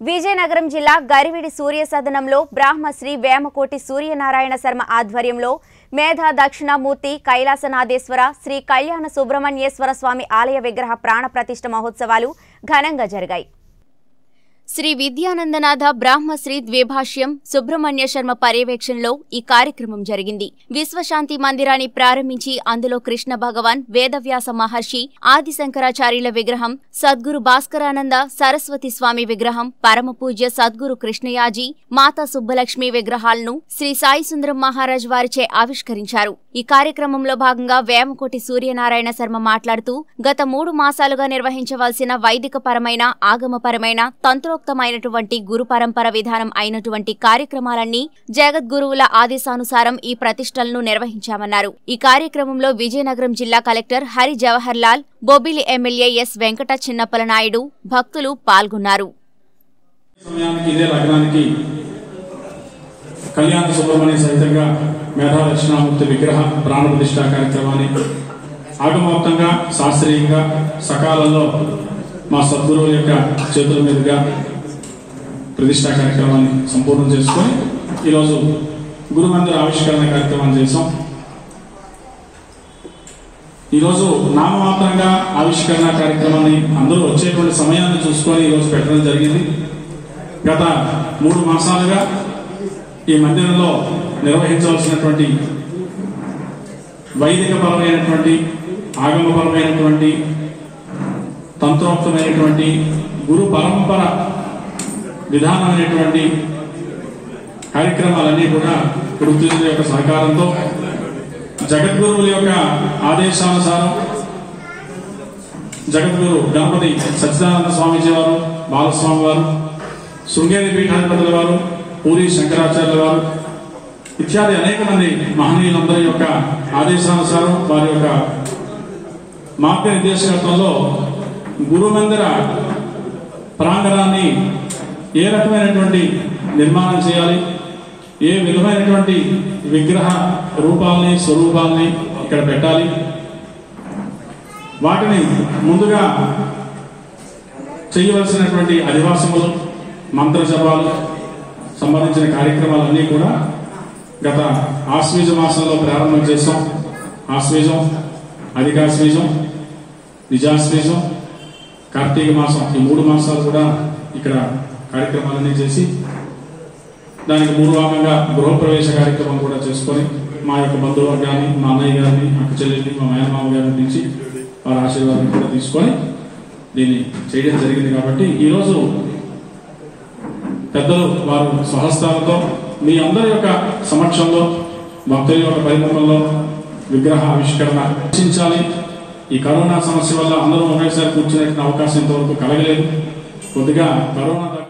విజయనగరం జిల్లా గరివిడి సూర్య సదనంలో బ్రాహ్మశ్రీ వేమకోటి సూర్యనారాయణ శర్మ ఆధ్వర్యంలో మేధా దక్షిణామూర్తి కైలాసనాథేశ్వర శ్రీ కళ్యాణ సుబ్రహ్మణ్యేశ్వర స్వామి ఆలయ విగ్రహ ప్రాణ ప్రతిష్ఠ మహోత్సవాలు ఘనంగా జరిగాయి శ్రీ విద్యానందనాథ బ్రాహ్మశ్రీ ద్విభాష్యం సుబ్రహ్మణ్య శర్మ పర్యవేక్షణలో ఈ కార్యక్రమం జరిగింది విశ్వశాంతి మందిరాన్ని ప్రారంభించి అందులో కృష్ణ భగవాన్ వేదవ్యాస మహర్షి ఆది శంకరాచార్యుల విగ్రహం సద్గురు భాస్కరానంద సరస్వతి స్వామి విగ్రహం పరమ పూజ్య సద్గురు కృష్ణయాజీ మాతా సుబ్బలక్ష్మి విగ్రహాలను శ్రీ సాయి సుందరం మహారాజ్ వారిచే ఆవిష్కరించారు ఈ కార్యక్రమంలో భాగంగా వేమకోటి సూర్యనారాయణ శర్మ మాట్లాడుతూ గత మూడు మాసాలుగా నిర్వహించవలసిన వైదిక పరమైన ఆగమపరమైన తంత్రోక్తమైనటువంటి గురు పరంపర విధానం అయినటువంటి కార్యక్రమాలన్నీ జగద్గురువుల ఆదేశానుసారం ఈ ప్రతిష్టలను నిర్వహించామన్నారు ఈ కార్యక్రమంలో విజయనగరం జిల్లా collector Hari Jawahar Lal Bobbili MLA S Venkata Chinnappala Naidu భక్తులు పాల్గొన్నారు సమయానికి ఇదే లగ్నానికి కళ్యాణ సుబ్రహ్మణ్య సహితంగా మేధా దక్షిణామూర్తి విగ్రహ ప్రాణ ప్రతిష్ఠా కార్యక్రమాన్ని ఆగమోక్తంగా శాస్త్రీయంగా సకాలంలో మా సద్గురువుల యొక్క చేతుల మీదుగా ప్రతిష్టా కార్యక్రమాన్ని సంపూర్ణం చేసుకొని ఈరోజు గురుమందిర ఆవిష్కరణ కార్యక్రమాన్ని చేశాం ఈరోజు నామమాత్రంగా ఆవిష్కరణ కార్యక్రమాన్ని అందరూ వచ్చేటువంటి సమయాన్ని చూసుకొని ఈరోజు పెట్టడం జరిగింది గత మూడు మాసాలుగా ఈ మందిరంలో నిర్వహించవలసినటువంటి వైదికపరమైనటువంటి ఆగమపరమైనటువంటి తంత్రోక్తమైనటువంటి గురు పరంపర విధానమైనటువంటి కార్యక్రమాలన్నీ కూడా గురుతుల యొక్క సహకారంతో జగద్గురువుల యొక్క ఆదేశానుసారం జగద్గురు గణపతి సచ్చిదానంద స్వామీజీ వారు బాలస్వామి వారు శృంగేరి పీఠాధిపతుల వారు పూరి శంకరాచార్యుల వారు ఇత్యాది అనేక మంది మహనీయులందరి యొక్క ఆదేశానుసారం వారి యొక్క మార్గనిర్దేశకత్వంలో గురుమందిర ప్రాంగణాన్ని ఏ రకమైనటువంటి నిర్మాణం చేయాలి ఏ విధమైనటువంటి విగ్రహ రూపాల్ని స్వరూపాల్ని ఇక్కడ పెట్టాలి వాటిని ముందుగా చేయవలసినటువంటి అధివాసములు మంత్ర జపాలు సంబంధించిన కార్యక్రమాలన్నీ కూడా గత ఆశ్వీజ మాసంలో ప్రారంభం చేసాం ఆశ్వీజం అధికాశ్వీజం నిజాశ్వీజం కార్తీక మాసం ఈ మూడు మాసాలు కూడా ఇక్కడ కార్యక్రమాలన్నీ చేసి దానికి పూర్వాంగంగా గృహప్రవేశ కార్యక్రమం కూడా చేసుకొని మా యొక్క బంధువర్గాన్ని మా అన్నయ్య గారిని అక్క చెల్లెల్ని మా మేనమామ గారిని పిలిచి వారి ఆశీర్వాదం కూడా తీసుకొని దీన్ని చేయడం జరిగింది కాబట్టి ఈరోజు పెద్దలు వారు స్వహస్తాలతో మీ అందరి యొక్క సమక్షంలో భక్తుల యొక్క పరిముఖంలో విగ్రహ ఆవిష్కరణ రక్షించాలి ఈ కరోనా సమస్య వల్ల అందరూ ఒకేసారి కూర్చునే అవకాశం ఇంతవరకు కలగలేదు కొద్దిగా కరోనా